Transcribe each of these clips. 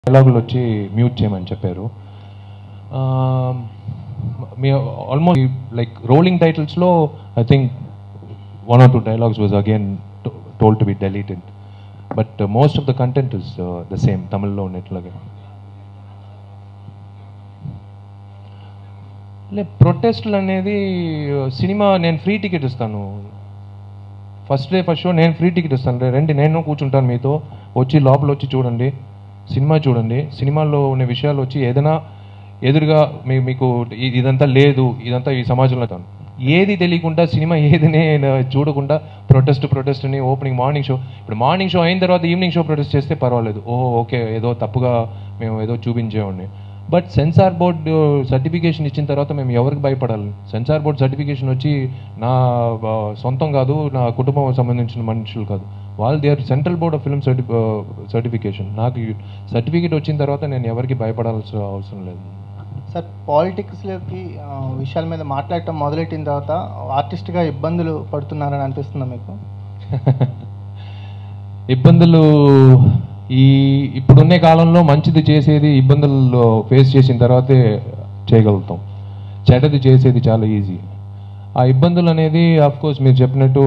డైలాగులు వచ్చి మ్యూట్ చేయమని చెప్పారు మీ ఆల్మోస్ట్ లైక్ రోలింగ్ టైటిల్స్లో I think one or two dialogues was again told to be deleted but most of the content is the same తమిళ్లో ఉన్నట్లాగే లే ప్రొటెస్ట్లు అనేది సినిమా నేను ఫ్రీ టికెట్ ఇస్తాను ఫస్ట్ డే ఫస్ట్ షో నేను ఫ్రీ టికెట్ ఇస్తాను రండి నేను కూర్చుంటాను మీతో వచ్చి లోపల వచ్చి చూడండి సినిమా చూడండి సినిమాల్లో ఉన్న విషయాలు వచ్చి ఏదైనా ఎదురుగా మీ మీకు ఇ- ఇదంతా లేదు ఇదంతా ఈ సమాజంలో తాను ఏది తెలియకుండా సినిమా ఏదినే చూడకుండా ప్రొటెస్ట్ ప్రొటెస్ట్ అని ఓపెనింగ్ మార్నింగ్ షో ఇప్పుడు మార్నింగ్ షో అయిన తర్వాత ఈవినింగ్ షో ప్రొటెస్ట్ చేస్తే పర్వాలేదు ఓహో ఓకే ఏదో తప్పుగా మేము ఏదో చూపించేవాడిని బట్ సెన్సార్ బోర్డ్ సర్టిఫికేషన్ ఇచ్చిన తర్వాత మేము ఎవరికి భయపడాలి సెన్సార్ బోర్డ్ సర్టిఫికేషన్ వచ్చి నా ఆ, సొంతం కాదు నా కుటుంబం సంబంధించిన మనుషులు కాదు వాళ్ళు they are central board of film సర్టి సర్టిఫికేషన్ నాకు సర్టిఫికేట్ వచ్చిన తర్వాత నేను ఎవరికి భయపడాల్సిన అవసరం లేదు సార్ పాలిటిక్స్లోకి ఆ, విషయాల మీద మాట్లాడటం మొదలెట్టిన తర్వాత ఆర్టిస్ట్గా ఇబ్బందులు పడుతున్నారని అనిపిస్తుందా మీకు ఇబ్బందులు ఈ ఇప్పుడున్న కాలంలో మంచిది చేసేది ఇబ్బందులు ఫేస్ చేసిన తర్వాతే చేయగలుగుతాం చెడ్డది చేసేది చాలా ఈజీ ఆ ఇబ్బందులు అనేది ఆఫ్ కోర్స్ మీరు చెప్పినట్టు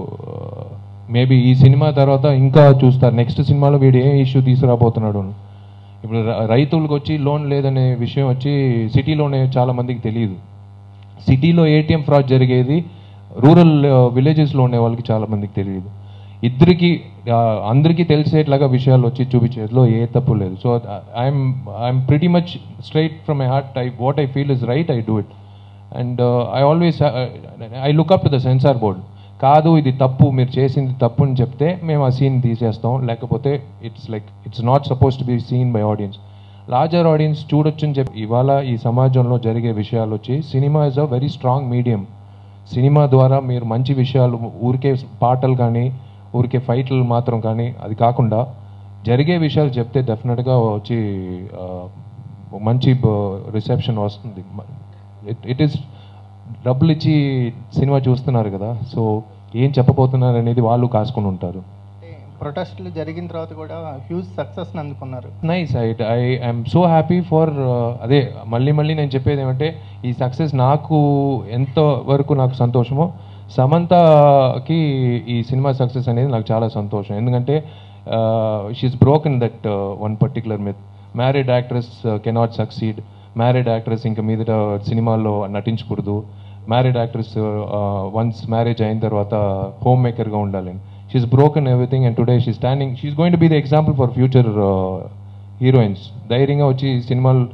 మేబీ ఈ సినిమా తర్వాత ఇంకా చూస్తారు నెక్స్ట్ సినిమాలో వీడు ఏ ఇష్యూ తీసుకురాబోతున్నాడు అని. ఇప్పుడు ర- రైతులకు వచ్చి లోన్ లేదనే విషయం వచ్చి సిటీలోనే చాలా మందికి తెలియదు సిటీలో ఏటీఎం ఫ్రాడ్ జరిగేది రూరల్ విలేజెస్లో ఉండే వాళ్ళకి చాలా మందికి తెలియదు ఇద్దరికి ఆ, అందరికీ తెలిసేట్లాగా విషయాలు వచ్చి చూపించేట్లో ఏ తప్పు లేదు so I'm I'm pretty much straight from my heart I what I feel is right I do it and I always I look up to the censor board కాదు ఇది తప్పు మీరు చేసింది తప్పు అని చెప్తే మేము ఆ సీన్ తీసేస్తాం లేకపోతే it's like it's not suppose to be seen by audience larger audience చూడొచ్చు అని చెప్పి ఇవాళ ఈ సమాజంలో జరిగే విషయాలు వచ్చి cinema is a very strong medium cinema ద్వారా మీరు మంచి విషయాలు ఊరికే పాటలు కానీ ఊరికే ఫైట్లు మాత్రం కానీ అది కాకుండా జరిగే విషయాలు చెప్తే డెఫినెట్గా వచ్చి ఆ, మంచి రిసెప్షన్ వస్తుంది ఇట్ ఈస్ డబ్బులు ఇచ్చి సినిమా చూస్తున్నారు కదా సో ఏం చెప్పబోతున్నారు అనేది వాళ్ళు కాసుకొని ఉంటారు ప్రొటెస్ట్లు జరిగిన తర్వాత కూడా హ్యూజ్ సక్సెస్ని అందుకున్నారు nice I I I'm so happy for అదే మళ్ళీ మళ్ళీ నేను చెప్పేది ఏమంటే ఈ సక్సెస్ నాకు ఎంత వరకు నాకు సంతోషమో సమంతకి ఈ సినిమా సక్సెస్ అనేది నాకు చాలా సంతోషం ఎందుకంటే she's broken that one particular myth married actress cannot succeed married actress ఇంకా మీదట సినిమాల్లో నటించకూడదు మ్యారీడ్ యాక్ట్రెస్ వన్స్ మ్యారేజ్ అయిన తర్వాత హోమ్ మేకర్గా ఉండాలి she's broken everything and today she standing she's going to be the example for future heroines ధైర్యంగా వచ్చి సినిమాలు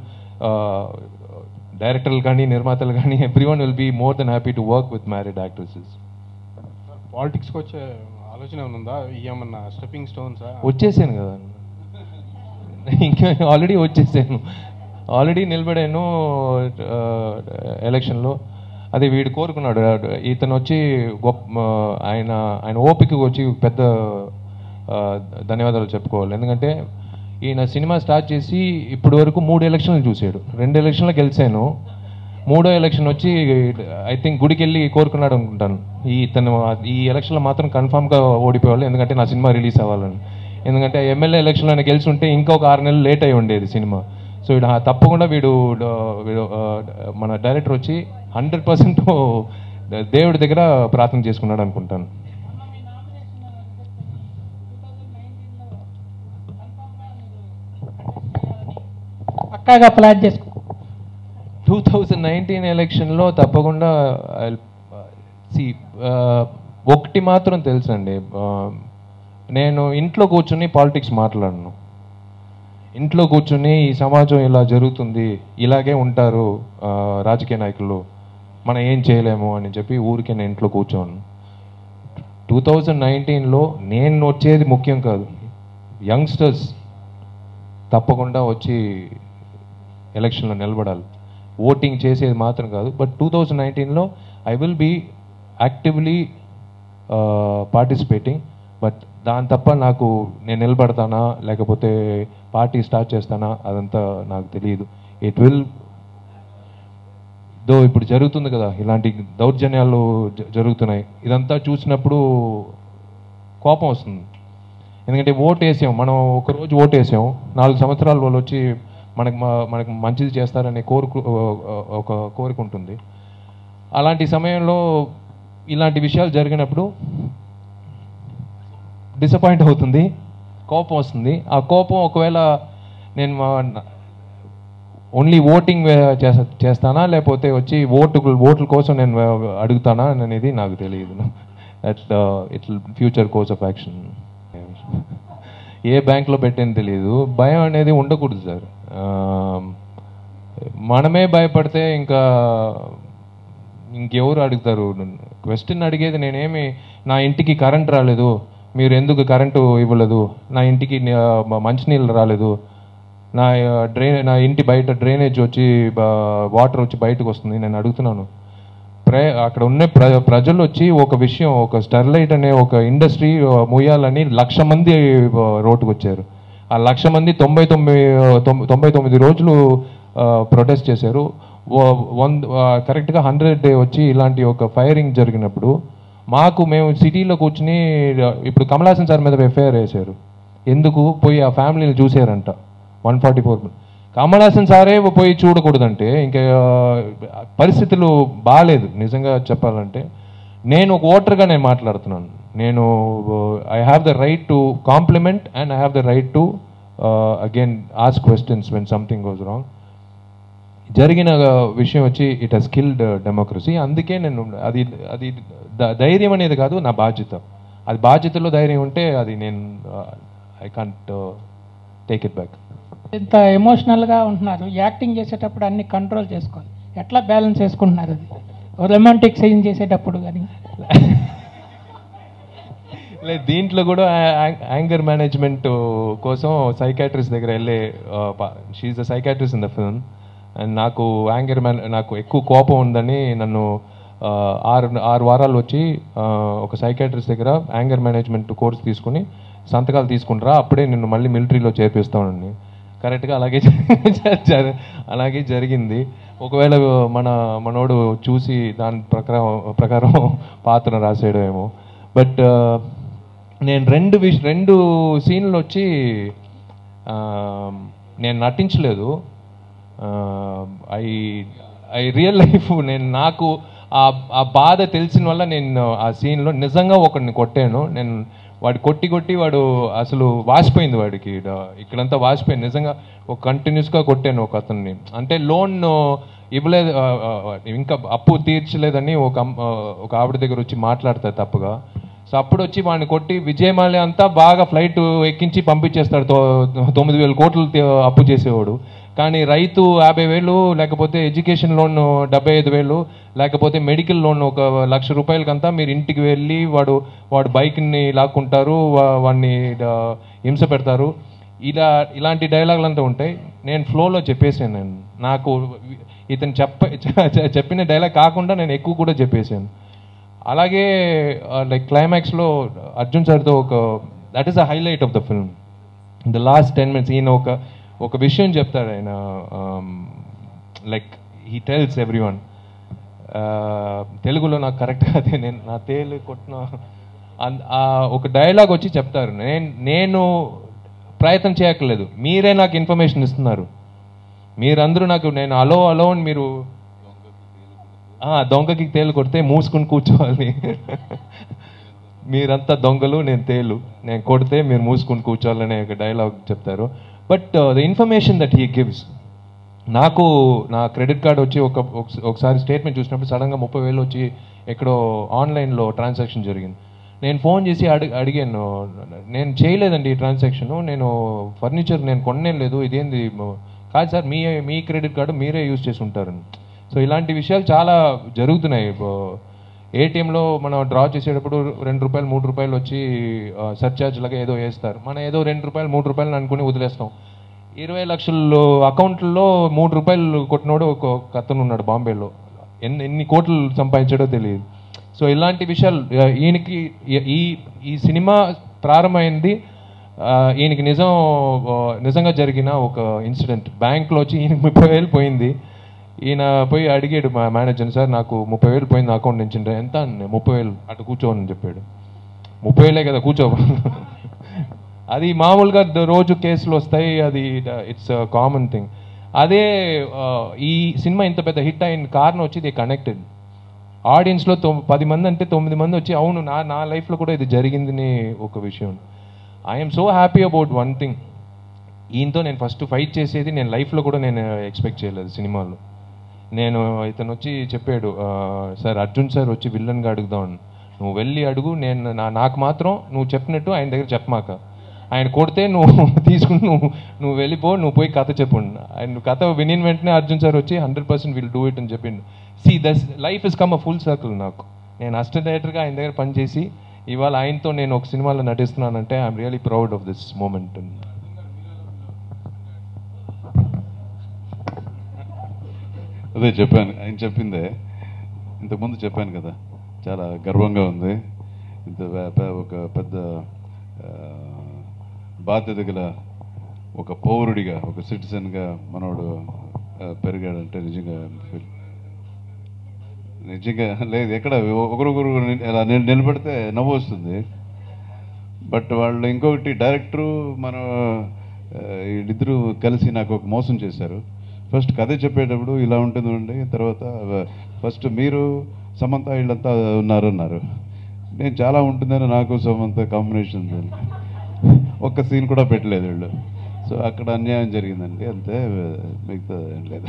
డైరెక్టర్లు కానీ నిర్మాతలు కానీ everyone will be more than happy to work with married actresses పాలిటిక్స్కి వచ్చే ఆలోచన ఏమైనా ఉందా ఏమన్నా స్టెప్పింగ్ స్టోన్సా వచ్చేసాను కదా ఇంకా ఆల్రెడీ వచ్చేసాను ఆల్రెడీ నిలబడాను ఎలక్షన్లో అదే వీడు కోరుకున్నాడు ఇతను వచ్చి గొప్ప ఆయన ఆయన ఓపిక వచ్చి పెద్ద ఆ, ధన్యవాదాలు చెప్పుకోవాలి ఎందుకంటే ఈయన సినిమా స్టార్ట్ చేసి ఇప్పటి వరకు మూడు ఎలక్షన్లు చూసాడు రెండు ఎలక్షన్లు గెలిచాను మూడో ఎలక్షన్ వచ్చి ఐ థింక్ గుడికి వెళ్ళి కోరుకున్నాడు అనుకుంటాను ఈ తను ఈ ఎలక్షన్లో మాత్రం కన్ఫామ్గా ఓడిపోవాలి ఎందుకంటే నా సినిమా రిలీజ్ అవ్వాలని ఎందుకంటే ఎమ్మెల్యే ఎలక్షన్లో ఆయన గెలిచి ఉంటే ఇంకొక ఆరు నెలలు లేట్ అయి ఉండేది సినిమా సో వీడు ఆ- తప్పకుండా వీడు ఆ, వీడు ఆ, మన డైరెక్టర్ వచ్చి హండ్రెడ్ పర్సెంట్ దేవుడి దగ్గర ప్రార్థన చేసుకున్నాడు అనుకుంటాను పక్కాగా ప్లాన్ చేసుకో టూ థౌజండ్ నైన్టీన్ ఎలక్షన్లో తప్పకుండా సి ఒకటి మాత్రం తెలుసండి ఆ, నేను ఇంట్లో కూర్చుని పాలిటిక్స్ మాట్లాడను ఇంట్లో కూర్చుని ఈ సమాజం ఇలా జరుగుతుంది ఇలాగే ఉంటారు ఆ, రాజకీయ నాయకులు మనం ఏం చేయలేము అని చెప్పి ఊరికే నేను ఇంట్లో కూర్చోను టూ థౌజండ్ నైన్టీన్లో నేను వచ్చేది ముఖ్యం కాదు యంగ్స్టర్స్ తప్పకుండా వచ్చి ఎలక్షన్లో నిలబడాలి ఓటింగ్ చేసేది మాత్రం కాదు బట్ టూ థౌజండ్ నైన్టీన్లో I will be actively participating but దాని తప్ప నాకు నేను నిలబడతానా లేకపోతే పార్టీ స్టార్ట్ చేస్తానా అదంతా నాకు తెలియదు ఇట్ విల్ దో ఇప్పుడు జరుగుతుంది కదా ఇలాంటి దౌర్జన్యాలు జ- జరుగుతున్నాయి ఇదంతా చూసినప్పుడు కోపం వస్తుంది ఎందుకంటే ఓటు వేసాం మనం ఒక రోజు ఓటు వేసాం నాలుగు సంవత్సరాల వాళ్ళు వచ్చి మనకు మ- మనకు మంచిది చేస్తారనే కోరిక ఒక కోరిక ఉంటుంది అలాంటి సమయంలో ఇలాంటి విషయాలు జరిగినప్పుడు డిసప్పాయింట్ అవుతుంది కోపం వస్తుంది ఆ కోపం ఒకవేళ నేను మా- ఓన్లీ ఓటింగ్ చేస్తానా లేకపోతే వచ్చి ఓటు ఓట్ల కోసం నేను అడుగుతానా అనేది నాకు తెలియదు that it future course of action ఏ బ్యాంక్లో పెట్టేది తెలియదు భయం అనేది ఉండకూడదు సార్ మనమే భయపడితే ఇంకా ఇంకెవరు అడుగుతారు క్వశ్చన్ అడిగేది నేనేమి నా ఇంటికి కరెంట్ రాలేదు మీరు ఎందుకు కరెంటు ఇవ్వలేదు నా ఇంటికి ని- మ- మంచినీళ్ళు రాలేదు నా డ్రైన్ నా ఇంటి బయట డ్రైనేజ్ వచ్చి వాటర్ వచ్చి బయటకు వస్తుంది నేను అడుగుతున్నాను ప్ర అక్కడ ఉన్న ప్ర ప్రజలు వచ్చి ఒక విషయం ఒక స్టెర్లైట్ అనే ఒక ఇండస్ట్రీ ముయ్యాలని లక్ష మంది ఆ, రోడ్డుకు వచ్చారు ఆ లక్ష మంది తొంభై తొమ్మిది తొంభై- తొంభై తొమ్మిది రోజులు ప్రొటెస్ట్ చేశారు వన్ కరెక్ట్గా హండ్రెడ్ డే వచ్చి ఇలాంటి ఒక ఫైరింగ్ జరిగినప్పుడు మాకు మేము సిటీలో కూర్చుని ఇప్పుడు కమలాసన్ సార్ మీద ఎఫ్ఐఆర్ వేశారు ఎందుకు పోయి ఆ ఫ్యామిలీని చూసారంట వన్ ఫార్టీ ఫోర్ కమలాసన్ సారే పోయి చూడకూడదంటే ఇంకా ఆ, పరిస్థితులు బాగాలేదు నిజంగా చెప్పాలంటే నేను ఒక ఓటర్గా నేను మాట్లాడుతున్నాను నేను I have the right to compliment and I have the right to again ask questions when something goes wrong జరిగిన విషయం వచ్చి ఇట్ హస్ స్కిల్డ్ డెమోక్రసీ అందుకే నేను అది అది ద- ధైర్యం అనేది కాదు నా బాధ్యత అది బాధ్యతలో ధైర్యం ఉంటే అది నేను I can't take it back ఇంత ఎమోషనల్గా ఉంటున్నారు యాక్టింగ్ చేసేటప్పుడు అన్ని కంట్రోల్ చేసుకోవాలి ఎట్లా బ్యాలెన్స్ చేసుకుంటున్నారు అది రొమాంటిక్ సీన్ చేసేటప్పుడు కానీ లేదు దీంట్లో కూడా యాంగర్ మేనేజ్మెంట్ కోసం సైకాట్రిస్ట్ దగ్గర వెళ్ళే she's a psychiatrist in the film and నాకు యాంగర్ మ్యాన్ నాకు ఎక్కువ కోపం ఉందని నన్ను ఆ, ఆరు ఆరు వారాలు వచ్చి ఆ, ఒక సైకాట్రిస్ట్ దగ్గర యాంగర్ మేనేజ్మెంట్ కోర్స్ తీసుకుని సంతకాలు తీసుకుంటారా అప్పుడే నిన్ను మళ్ళీ మిలిటరీలో చేర్పిస్తానని కరెక్ట్గా అలాగే జ- జ- అలాగే జరిగింది ఒకవేళ మన మనోడు చూసి దాని ప్రకారం ప్రకారం పాత్ర రాసేయడమేమో బట్ నేను రెండు విష రెండు సీన్లు వచ్చి ఆ, నేను నటించలేదు ఐ ఐ రియల్ లైఫ్ నేను నాకు ఆ ఆ బాధ తెలిసిన వల్ల నేను ఆ సీన్లో నిజంగా ఒకడిని కొట్టాను నేను వాడు కొట్టి కొట్టి వాడు అసలు వాసిపోయింది వాడికి డ- ఇక్కడంతా వాసిపోయింది నిజంగా ఒక కంటిన్యూస్గా కొట్టాను ఒక అతన్ని అంటే లోన్ ఇవ్వలేదు ఆ, ఆ, ఇంకా అప్పు తీర్చలేదని ఒక అమ్- ఆ, ఒక ఆవిడ దగ్గర వచ్చి మాట్లాడతారు తప్పుగా సో అప్పుడు వచ్చి వాడిని కొట్టి విజయమాలి అంతా బాగా ఫ్లైట్ ఎక్కించి పంపించేస్తాడు తొ- తొమ్మిది వేల కోట్లు తే- అప్పు చేసేవాడు కానీ రైతు యాభై వేలు లేకపోతే ఎడ్యుకేషన్ లోన్ డెబ్బై ఐదు వేలు లేకపోతే మెడికల్ లోన్ ఒక లక్ష రూపాయలకంతా మీరు ఇంటికి వెళ్ళి వాడు వాడు బైక్ని లాక్కుంటారు వా- వాడిని డ- హింస పెడతారు ఇలా ఇలాంటి డైలాగులు అంతా ఉంటాయి నేను ఫ్లోలో చెప్పేసాను నేను నాకు ఇతను చెప్ప చె- చెప్పిన డైలాగ్ కాకుండా నేను ఎక్కువ కూడా చెప్పేశాను అలాగే లైక్ క్లైమాక్స్లో అర్జున్ సార్తో ఒక that is a highlight of the film the last ten minutes ఈయన ఒక ఒక విషయం చెప్తాడు ఆయన like he tells everyone తెలుగులో నాకు కరెక్ట్గా అదే నేను నా తేలు కొట్టిన అన్- ఆ ఒక డైలాగ్ వచ్చి చెప్తారు నేను నేను ప్రయత్నం చేయక్కర్లేదు మీరే నాకు ఇన్ఫర్మేషన్ ఇస్తున్నారు మీరందరూ నాకు నేను అలో అలో అని మీరు ఆ, దొంగకి తేలు కొడితే మూసుకుని కూర్చోవాలి మీరంతా దొంగలు నేను తేలు నేను కొడితే మీరు మూసుకుని కూర్చోవాలనే ఒక డైలాగ్ చెప్తారు but the information that he gives నాకు నా క్రెడిట్ కార్డ్ వచ్చి ఒక ఒకస- ఒకసారి స్టేట్మెంట్ చూసినప్పుడు సడన్గా ముప్పై వేలు వచ్చి ఎక్కడో ఆన్లైన్లో ట్రాన్సాక్షన్ జరిగింది నేను ఫోన్ చేసి అడిగి అడిగాను నేను చేయలేదండి ఈ ట్రాన్సాక్షన్ నేను ఫర్నిచర్ నేను కొననే లేదు ఇదేంది మ- కాదు సార్ మీ మీ క్రెడిట్ కార్డు మీరే యూజ్ చేసి ఉంటారని సో ఇలాంటి విషయాలు చాలా జరుగుతున్నాయి ఏటీఎంలో మనం డ్రా చేసేటప్పుడు రెండు రూపాయలు మూడు రూపాయలు వచ్చి సర్చార్జ్ లాగా ఏదో వేస్తారు మనం ఏదో రెండు రూపాయలు మూడు రూపాయలు అనుకుని వదిలేస్తాం ఇరవై లక్షలు అకౌంట్లో మూడు రూపాయలు కొట్టినోడు ఒక ఒక అతను ఉన్నాడు బాంబేలో ఎన్ని ఎన్ని కోట్లు సంపాదించాడో తెలియదు సో ఇలాంటి విషయాలు ఆ, ఈయనకి ఈ- ఈ ఈ సినిమా ప్రారంభమైంది ఆ, ఈయనకి నిజం ఆ, నిజంగా జరిగిన ఒక ఇన్సిడెంట్ బ్యాంక్లో వచ్చి ఈయనకి ముప్పై వేలు పోయింది ఈయన పోయి అడిగాడు మా మేనేజర్ సార్ నాకు ముప్పై వేలు పోయింది అకౌంట్ నుంచి ఎంత అన్న ముప్పై వేలు అటు కూర్చోని చెప్పాడు ముప్పై వేలే కదా కూర్చో అది మామూలుగా ద- రోజు కేసులు వస్తాయి అది ఇట్స్ కామన్ థింగ్ అదే ఆ, ఈ సినిమా ఇంత పెద్ద హిట్ అయిన కారణం వచ్చి ఇది కనెక్టెడ్ ఆడియన్స్లో తొమ్ పది మంది అంటే తొమ్మిది మంది వచ్చి అవును నా నా లైఫ్లో కూడా ఇది జరిగిందని ఒక విషయం I'm so happy about one thing ఈయనతో నేను ఫస్ట్ ఫైట్ చేసేది నేను లైఫ్లో కూడా నేను ఎక్స్పెక్ట్ చేయలేదు సినిమాలో నేను ఇతను వచ్చి చెప్పాడు "ఆ, సార్ అర్జున్ సార్ వచ్చి విల్లన్గా అడుగుదాం అని." నువ్వు వెళ్ళి అడుగు నేను నా నాకు మాత్రం నువ్వు చెప్పినట్టు ఆయన దగ్గర చెప్పమాక ఆయన కొడితే నువ్వు తీసుకుని నువ్వు నువ్వు వెళ్ళిపో నువ్వు పోయి కథ చెప్పు ఆయన కథ వినిన వెంటనే అర్జున్ సార్ వచ్చి hundred percent will do it అని చెప్పిండు see thus life is come a full circle నాకు నేను అసిస్టెంట్ డైరెక్టర్గా ఆయన దగ్గర పనిచేసి ఇవాళ ఆయనతో నేను ఒక సినిమాలో నటిస్తున్నానంటే I'm really proud of this moment అదే చెప్పాను ఆయన చెప్పిందే ఇంతకుముందు చెప్పాను కదా చాలా గర్వంగా ఉంది ఇంత పె- పె- ఒక పెద్ద ఆ, బాధ్యత గల ఒక పౌరుడిగా ఒక సిటిజన్గా మనోడు ఆ, పెరిగాడంటే నిజంగా feel- నిజంగా లేదు ఎక్కడ ఒకరొకరు ని- అలా నిల్- నిలబడితే నవ్వు వస్తుంది బట్ వాళ్ళు ఇంకొకటి డైరెక్టరు మన ఆ, వీళ్ళిద్దరూ కలిసి నాకు ఒక మోసం చేశారు ఫస్ట్ కథ చెప్పేటప్పుడు ఇలా ఉంటుంది ఉండి తర్వాత ఫస్ట్ మీరు సమంత వీళ్ళంతా ఉన్నారన్నారు నేను చాలా ఉంటుందని నాకు సమంత కాంబినేషన్ ఒక్క సీన్ కూడా పెట్టలేదు వీళ్ళు సో అక్కడ అన్యాయం జరిగిందండి అంతే మిగతా ఏం లేదు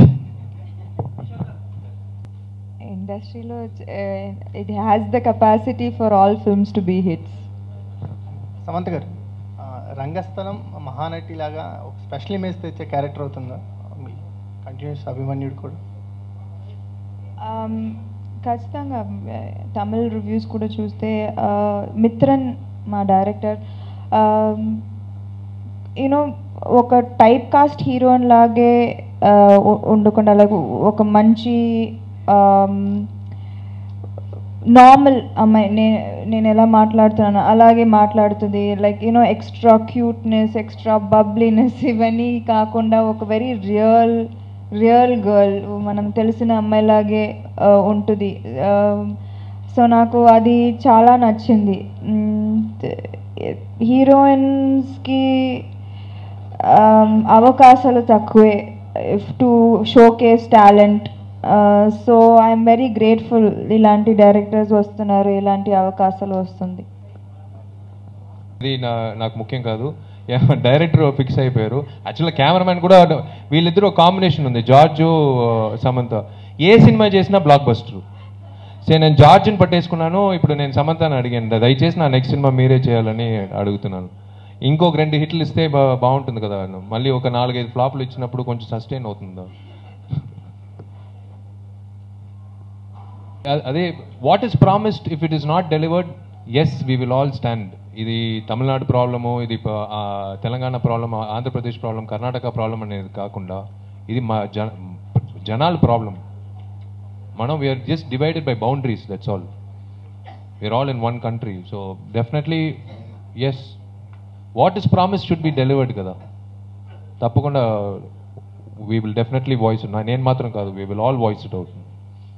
ఇండస్ట్రీలో it has the capacity for all films to be hits Samantha గారు ఆ, రంగస్థలం మహానటి లాగా ఒక స్పెషల్ ఇమేజ్ తెచ్చే క్యారెక్టర్ అవుతుందా మీ కంటిన్యూస్ అభిమన్యుడు కూడా Um, ఖచ్చితంగా uh, తమిళ్ రివ్యూస్ కూడా చూస్తే uh, మిత్రన్ మా డైరెక్టర్ యూనో ఒక టైప్ కాస్ట్ హీరోయిన్ లాగే uh, ఉ- ఉండకుండా లైక్ ఒక మంచి నార్మల్ అమ్మాయి నేను నేను ఎలా మాట్లాడుతున్నాను అలాగే మాట్లాడుతుంది like you know extra cuteness extra bubbliness ఇవన్నీ కాకుండా ఒక వెరీ రియల్ రియల్ గర్ల్ మనం తెలిసిన అమ్మాయిలాగే ఆ, ఉంటుంది సో నాకు అది చాలా నచ్చింది హీరోయిన్స్కి అవకాశాలు తక్కువే to showcase talent so I'm very grateful ఇలాంటి డైరెక్టర్స్ వస్తున్నారు ఇలాంటి అవకాశాలు వస్తుంది ఇది నా నాకు ముఖ్యం కాదు డైరెక్టర్ ఫిక్స్ అయిపోయారు యాక్చువల్గా కెమెరామెన్ కూడా వీళ్ళిద్దరూ కాంబినేషన్ ఉంది జార్జు సమంత ఏ సినిమా చేసినా బ్లాక్ బస్టర్ సో నేను జార్జ్ని పట్టేసుకున్నాను ఇప్పుడు నేను సమంతాన్ని అడిగాను దయచేసి నా నెక్స్ట్ సినిమా మీరే చేయాలని అడుగుతున్నాను ఇంకొక రెండు హిట్లు ఇస్తే బా బాగుంటుంది కదా మళ్ళీ ఒక నాలుగైదు ఫ్లాప్లు ఇచ్చినప్పుడు కొంచెం సస్టైన్ అవుతుందా అ- అదే what is promised if it is not delivered yes we will all stand ఇది తమిళనాడు ప్రాబ్లము ఇది ప- ఆ, Telangana problem Andhra Pradesh problem Karnataka problem అనేది కాకుండా ఇది మా జన జనాల ప్రాబ్లం మనం we are just divided by boundaries that's all we are all in one country so definitely yes what is promise should be delivered కదా తప్పకుండా వీ విల్ డెఫినెట్లీ వాయిస్ నేను మాత్రం కాదు we will all voice it out